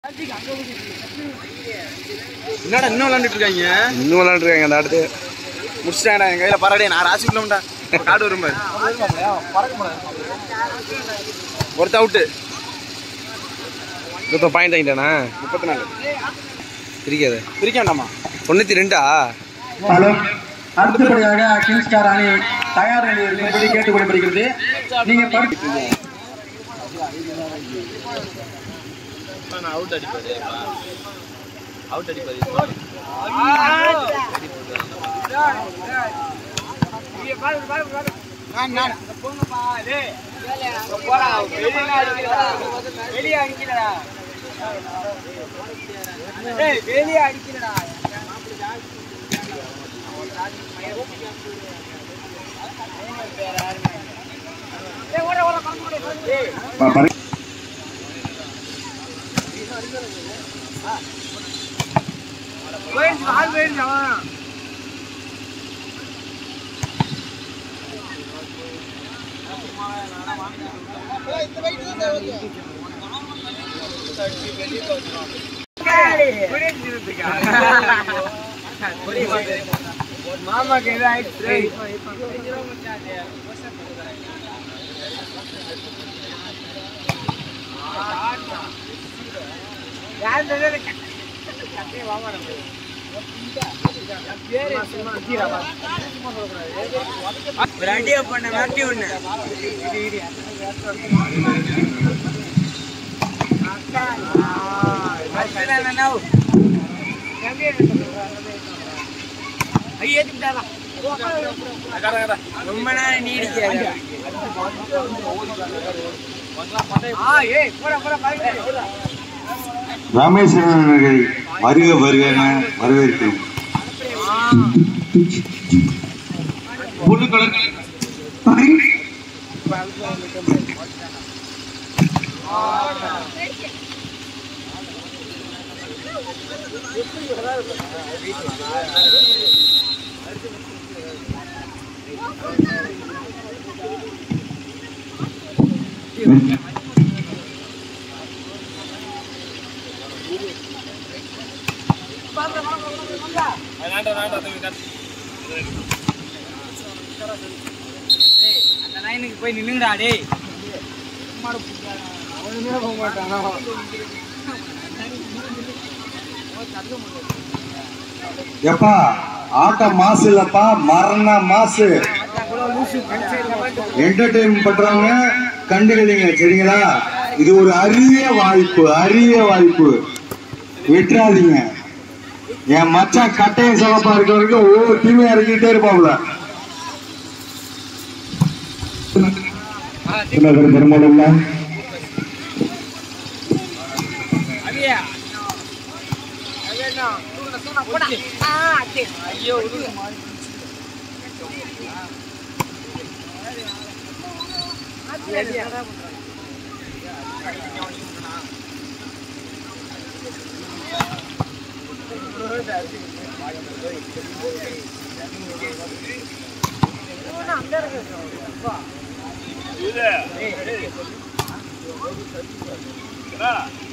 என்னடா இன்னும் விளாண்டுட்டு இருக்காங்க இன்னும் விளாண்டுருக்காங்க அந்த அடுத்து முடிச்சிட்டாங்கடா என் கையில பரடே நான் ராசி உள்ளவன்டா காடு வரும் பாரு ஒருத்த அவுட்டு இப்போ பாயிண்ட் வாங்கிட்டானா முப்பத்தி நாலு பிரிக்காது பிரிக்க வேண்டாமா தொண்ணூற்றி ரெண்டா ஹலோ அடுத்தபடியாக கிங்ஸ் ஸ்டார் அணி தயார் நிலையில் இருக்கும்படி கேட்டுக்கொள்ளப்படுகிறது நீங்க படு- அவுட் அடிப்பாரு அவுட் அடிப்பாரு ப- படு- ராமேஸ்வரன் அவர்கள் வருக வருக என வரவேற்கிறோம் போய் நில்லுங்கடா டேய் எப்பா ஆட்டம் மாசு இல்லப்பா மரண மாசு என்டர்டைன் பண்றவங்க கண்டுக்கிறீங்க சரிங்களா இது ஒரு அரிய வாய்ப்பு அரிய வாய்ப்பு விட்டுறாதீங்க என் மச்சான் கட்டையும் சிவப்பா இருக்க வரைக்கும் ஒவ்வொரு டீமையும் இறக்கிட்டே இருப்பாப்ல பெருமாள் ஏய்